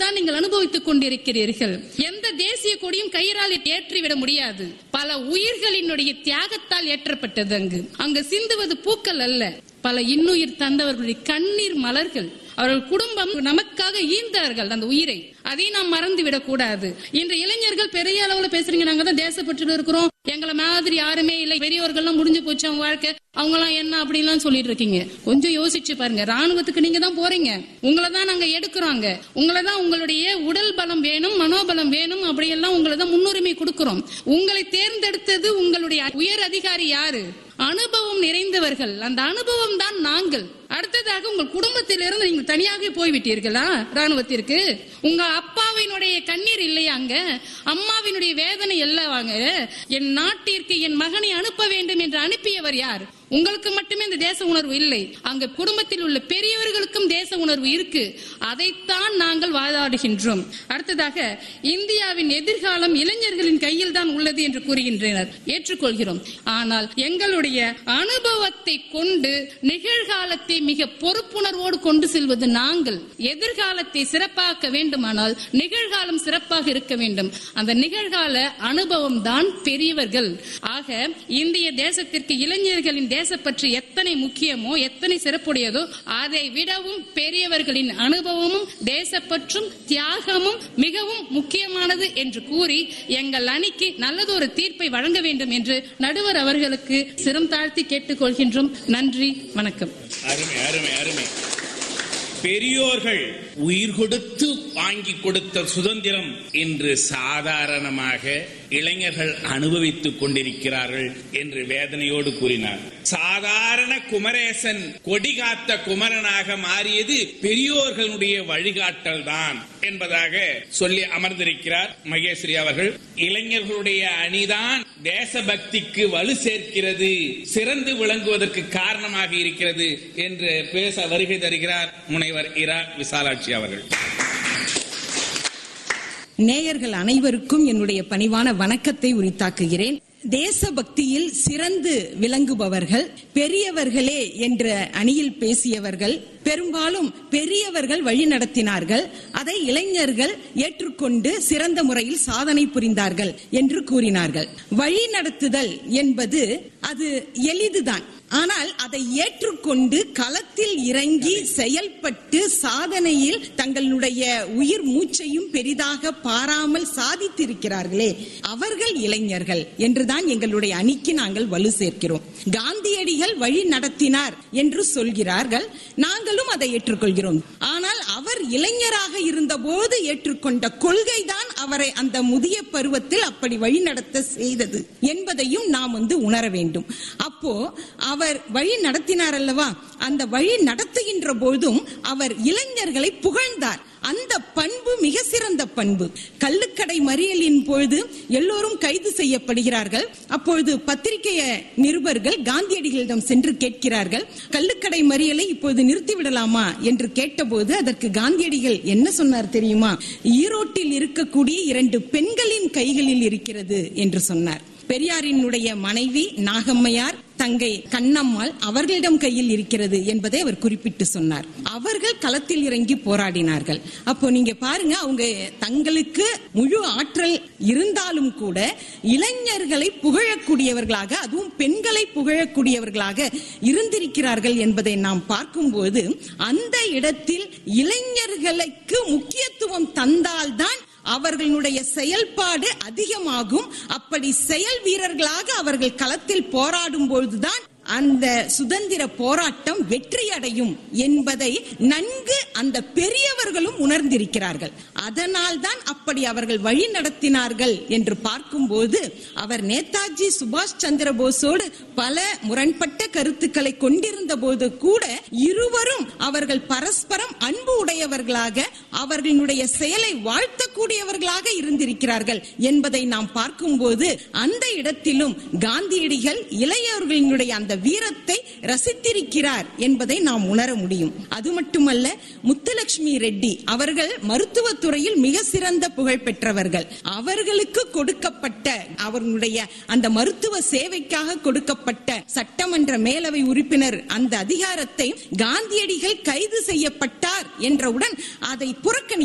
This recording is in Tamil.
தான் நீங்கள் அனுபவித்துக் கொண்டிருக்கிறீர்கள் எந்த தேசிய கொடியும் கயிறால் ஏற்றிவிட முடியாது பல உயிர்களினுடைய தியாகத்தால் ஏற்றப்பட்டது அங்கு அங்கு சிந்துவது பூக்கள் அல்ல பல இன்னுயிர் தந்தவர்களுடைய கண்ணீர் மலர்கள் அவர்கள் குடும்பம் நமக்காக ஈந்தார்கள் அந்த உயிரை அதை நாம் மறந்து விடக் கூடாது இன்று இளைஞர்கள் பெரிய அளவுல பேசுறீங்க நாங்க தான் தேசப்பற்றுல இருக்கிறோம் எங்களை மாதிரி யாருமே இல்லை பெரியவர்கள்லாம் முடிஞ்சு போச்சு அவங்க வாழ்க்கை அவங்க எல்லாம் என்ன அப்படிலாம் சொல்லிட்டு இருக்கீங்க கொஞ்சம் யோசிச்சு பாருங்க ராணுவத்துக்கு நீங்க தான் போறீங்க உங்களை தான் நாங்க எடுக்கிறோங்க உங்களை தான் உங்களுடைய உடல் பலம் வேணும் மனோபலம் வேணும் அப்படியெல்லாம் உங்களை தான் முன்னுரிமை கொடுக்கிறோம் உங்களை தேர்ந்தெடுத்தது உங்களுடைய உயர் அதிகாரி யாரு அனுபவம் நிறைந்தவர்கள் அந்த அனுபவம் தான் நாங்கள் அடுத்ததாக உங்கள் குடும்பத்திலிருந்து நீங்கள் தனியாக போய்விட்டீர்களா ராணுவத்திற்கு உங்க அப்பாவினுடைய கண்ணீர் இல்லையா அங்க அம்மாவினுடைய வேதனை அல்லவாங்க என் நாட்டிற்கு என் மகனை அனுப்ப வேண்டும் என்று அனுப்பியவர் யார் உங்களுக்கு மட்டுமே இந்த தேச உணர்வு இல்லை அங்க குடும்பத்தில் உள்ள பெரியவர்களுக்கும் தேச உணர்வு இருக்கு அதைத்தான் நாங்கள் வாதாடுகின்றோம் அடுத்ததாக இந்தியாவின் எதிர்காலம் இளைஞர்களின் கையில் தான் உள்ளது என்று கூறுகின்றனர் ஏற்றுக்கொள்கிறோம் ஆனால் எங்களுடைய அனுபவத்தை கொண்டு நிகழ்காலத்தை மிக பொறுப்புணர்வோடு கொண்டு செல்வது நாங்கள் எதிர்காலத்தை சிறப்பாக்க வேண்டுமானால் நிகழ்காலம் சிறப்பாக இருக்க வேண்டும் அந்த நிகழ்கால அனுபவம் தான் பெரியவர்கள் ஆக இந்திய தேசத்திற்கு இளைஞர்களின் தேசப்பற்று எத்தனை முக்கியமோ எத்தனை சிறப்புடையதோ அதை விடவும் பெரியவர்களின் அனுபவமும் தேசப்பற்றும் தியாகமும் மிகவும் முக்கியமானது என்று கூறி எங்கள் அணிக்கு நல்லதொரு தீர்ப்பை வழங்க வேண்டும் என்று நடுவர் அவர்களுக்கு சிரம் தாழ்த்தி கேட்டுக்கொள்கின்றோம் நன்றி வணக்கம் அருமை அருமை அருமை பெரியோர்கள் உயிர் கொடுத்து வாங்கி கொடுத்த சுதந்திரம் இன்று சாதாரணமாக இளைஞர்கள் அனுபவித்துக் கொண்டிருக்கிறார்கள் என்று வேதனையோடு கூறினார் சாதாரண குமரேசன் கொடி காத்த குமரனாக மாறியது பெரியோர்களுடைய வழிகாட்டல் தான் என்பதாக சொல்லி அமர்ந்திருக்கிறார் மகேஸ்வரி அவர்கள் இளைஞர்களுடைய அணிதான் தேசபக்திக்கு வலு சேர்க்கிறது சிறந்து விளங்குவதற்கு காரணமாக இருக்கிறது என்று பேச வருகை தருகிறார் முனைவர் இரா விசாலாட்சி அவர்கள் நேயர்கள் அனைவருக்கும் என்னுடைய பணிவான வணக்கத்தை உரித்தாக்குகிறேன் தேசபக்தியில் சிறந்து விளங்குபவர்கள் பெரியவர்களே என்ற அணியில் பேசியவர்கள் பெரும்பாலும் பெரியவர்கள் வழி நடத்தினார்கள் அதை இளைஞர்கள் ஏற்றுக்கொண்டு சிறந்த முறையில் சாதனை புரிந்தார்கள் என்று கூறினார்கள் வழி நடத்துதல் என்பது அது எளிதுதான் ஆனால் அதை ஏற்றுக்கொண்டு களத்தில் இறங்கி செயல்பட்டு சாதனையில் தங்களுடைய உயிர் மூச்சையும் பெரிதாக பாராமல் சாதித்திருக்கிறார்களே அவர்கள் இளைஞர்கள் என்றுதான் எங்களுடைய அணிக்கு நாங்கள் வலு சேர்க்கிறோம் காந்தியடிகள் வழி நடத்தினார் என்று சொல்கிறார்கள் நாங்களும் அதை ஏற்றுக்கொள்கிறோம் ஆனால் அவர் இளைஞராக இருந்தபோது ஏற்றுக்கொண்ட கொள்கைதான் அவரை அந்த முதிய பருவத்தில் அப்படி வழி நடத்த செய்தது என்பதையும் நாம் வந்து உணர வேண்டும் அப்போ அவர் வழி நடத்தினார் அல்லவா அந்த வழி நடத்துகின்ற போதும் அவர் இளைஞர்களை புகழ்ந்தார் அந்த பண்பு மிக சிறந்த பண்பு கள்ளுக்கடை மறியலின் பொழுது எல்லோரும் கைது செய்யப்படுகிறார்கள் அப்பொழுது பத்திரிகை நிருபர்கள் காந்தியடிகளிடம் சென்று கேட்கிறார்கள் கள்ளுக்கடை மறியலை இப்பொழுது நிறுத்திவிடலாமா என்று கேட்டபோது அதற்கு காந்தியடிகள் என்ன சொன்னார் தெரியுமா ஈரோட்டில் இருக்கக்கூடிய இரண்டு பெண்களின் கைகளில் இருக்கிறது என்று சொன்னார் பெரியாரினுடைய மனைவி நாகம்மையார் தங்கை கண்ணம்மாள் அவர்களிடம் கையில் இருக்கிறது என்பதை அவர் குறிப்பிட்டு சொன்னார் அவர்கள் களத்தில் இறங்கி போராடினார்கள் அப்போ நீங்க பாருங்க அவங்க தங்களுக்கு முழு ஆற்றல் இருந்தாலும் கூட இளைஞர்களை புகழக்கூடியவர்களாக அதுவும் பெண்களை புகழக்கூடியவர்களாக இருந்திருக்கிறார்கள் என்பதை நாம் பார்க்கும்போது அந்த இடத்தில் இளைஞர்களுக்கு முக்கியத்துவம் தந்தால்தான் அவர்களுடைய செயல்பாடு அதிகமாகும் அப்படி செயல் வீரர்களாக அவர்கள் களத்தில் போராடும் பொழுதுதான் அந்த சுதந்திர போராட்டம் வெற்றி அடையும் என்பதை நன்கு அந்த பெரியவர்களும் உணர்ந்திருக்கிறார்கள் அதனால் தான் அப்படி அவர்கள் வழி நடத்தினார்கள் என்று பார்க்கும்போது அவர் நேதாஜி சுபாஷ் சந்திர போஸோடு பல முரண்பட்ட கருத்துக்களை கொண்டிருந்த போது கூட இருவரும் அவர்கள் பரஸ்பரம் அன்பு உடையவர்களாக அவர்களுடைய செயலை வாழ்த்தக்கூடியவர்களாக இருந்திருக்கிறார்கள் என்பதை நாம் பார்க்கும்போது அந்த இடத்திலும் காந்தியடிகள் இளையவர்களினுடைய அந்த வீரத்தை ரசித்திருக்கிறார் என்பதை நாம் உணர முடியும் அது மட்டுமல்ல முத்துலட்சுமி ரெட்டி அவர்கள் மருத்துவத்துறையில் மிக சிறந்த புகழ் பெற்றவர்கள் அவர்களுக்கு கொடுக்கப்பட்ட அவர்களுடைய அந்த மருத்துவ சேவைக்காக கொடுக்கப்பட்ட சட்டமன்ற மேலவை உறுப்பினர் அந்த அதிகாரத்தை காந்தியடிகள் கைது செய்யப்பட்டார் என்றவுடன் அதை புறக்கணி